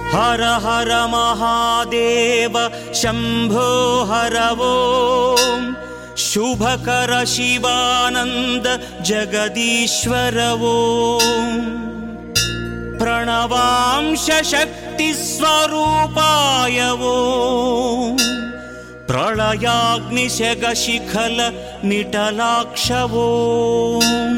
హర హర మహాదేవ శంభో హర ఓం శుభకర శివానంద జగదీశ్వర ఓం ప్రణవాంశ శక్తి స్వరూపాయ ఓం ప్రళయాగ్నిశగ శిఖల నిటలాక్ష ఓం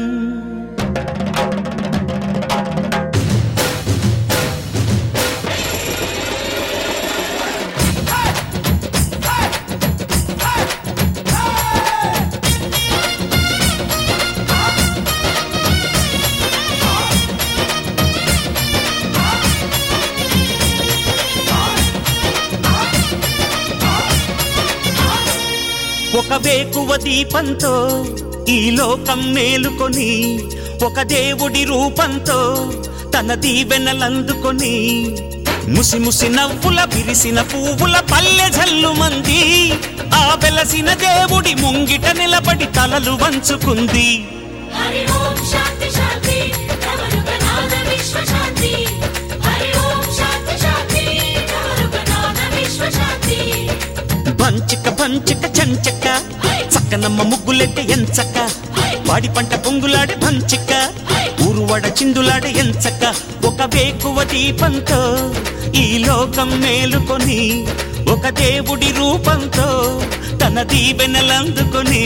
ఒక వేకువ దీపంతో ఈ లోకం మేలుకొని ఒక దేవుడి రూపంతో తన దీవెనలందుకొని ముసి ముసి నవ్వుల విరిసిన పువ్వుల పల్లె జల్లు మంది ఆ వెలసిన దేవుడి ముంగిట నిలబడి తలలు వంచుకుంది హరి ఓం శాంతి శాంతి నవరుగనాద విశ్వ శాంతి హరి ఓం శాంతి శాంతి నవరుగనాద విశ్వ శాంతి బంచిక బంచిక చంచక చక్కనమ్మ ముగ్గులెట్ట ఎంచక్క వాడి పంట పొంగులాడే బంచిక ఊరువడ చిందులాడే ఎంచక్క ఒక వేకువ దీపంతో ఈ లోకం మేలుకొని ఒక దేవుడి రూపంతో తన దీవెనలందుకొని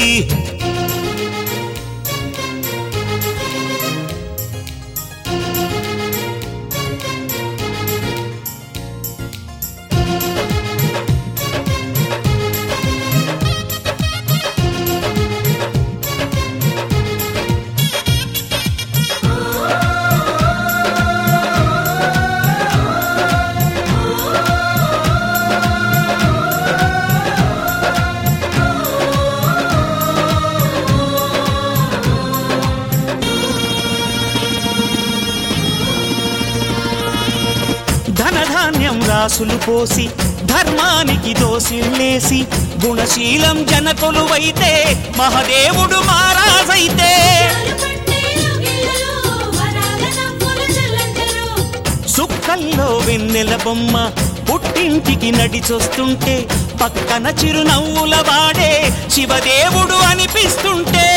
ధనధాన్యం రాసులు పోసి ధర్మానికి దోసిల్లేసి గుణశీలం జనకొలువైతే మహదేవుడు మారాజైతే పట్టే యోగిలలో వరాల నవ్వుల జల్లంటలో సుక్కల్లో వెన్నెల బొమ్మ పుట్టింటికి నడిచొస్తుంటే పక్కన చిరునవ్వుల వాడే శివదేవుడు అనిపిస్తుంటే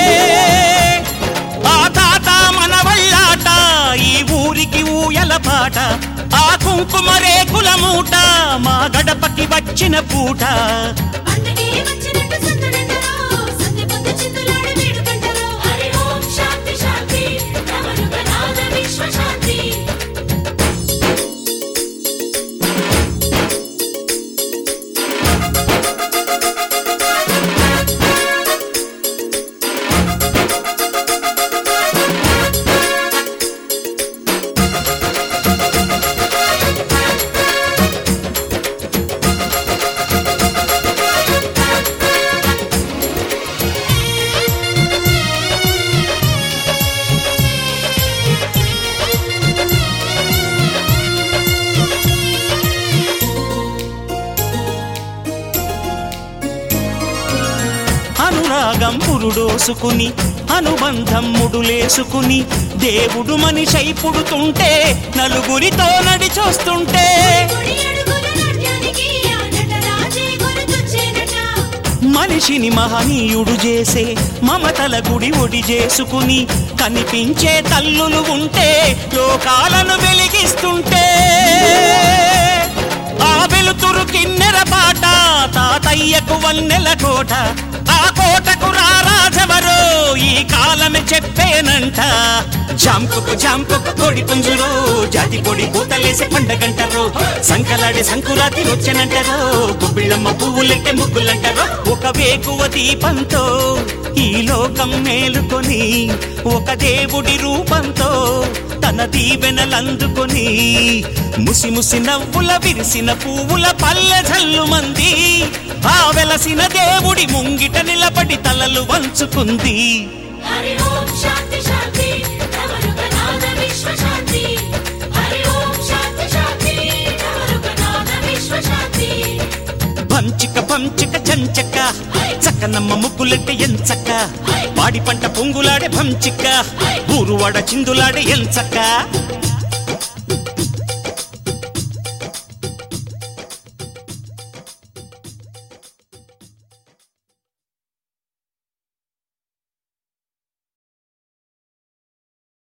ఆ తాత మనవళ్ళాట ఈ ఊరికి ఊయల పాట ఆ కుంకుమ రేకుల మూట మా గడపకి వచ్చిన పూట పండగే వచ్చినట్టు సందడంటలో సంధి పొద్దు చిందులాడే వేడుకంటలో హరి ఓం శాంతి శాంతి నవరుగనాద విశ్వ శాంతి అనురాగం పురుడోసుకుని అనుబంధం ముడులేసుకుని దేవుడు మనిషై పుడుతుంటే నలుగురితో నడిచొస్తుంటే గుడి అడుగుల నాట్యానికి ఆ నటరాజే గుర్తొచ్చేనట మనిషిని మహనీయుడు చేసే మమతల గుడి ఒడి చేసుకుని కనిపించే తల్లులు ఉంటే లోకాలను వెలిగిస్తుంటే ఆ వెలుతురు కిన్నెర పాట తాతయ్యకు వన్నెల కోట ఆ కోటకు రారాజవరో ఈ కాలమే చెప్పేనంట జాంపుకు జాంపుకు కోడి పుంజురో జాతి పొడి పూతలేసి పండగంటారో సంకలాడి సంకురాతి వచ్చనంటారో గుబ్బిళ్ళమ్మ పువ్వులెట్టే ముగ్గులంటారో ఒక వేకువ దీపంతో ఈ లోకం మేలుకొని ఒక దేవుడి రూపంతో తన దీవెనలందుకొని ముసి ముసి నవ్వుల విరిసిన పువ్వుల పల్లె జల్లు మంది ఆ వెలసిన దేవుడి ముంగిట నిలబడి తలలు వంచుకుంది హరి ఓం శాంతి శాంతి నవరుగనాద విశ్వ శాంతి హరి ఓం శాంతి శాంతి నవరుగనాద విశ్వ శాంతి పంచిక పంచిక చంచక చక్కనమ్మ ముగ్గులెట్ట ఎంచక్క పాడి పంట పొంగులాడే భంచిక్క ఊరువాడ చిందులాడే ఎంచక్క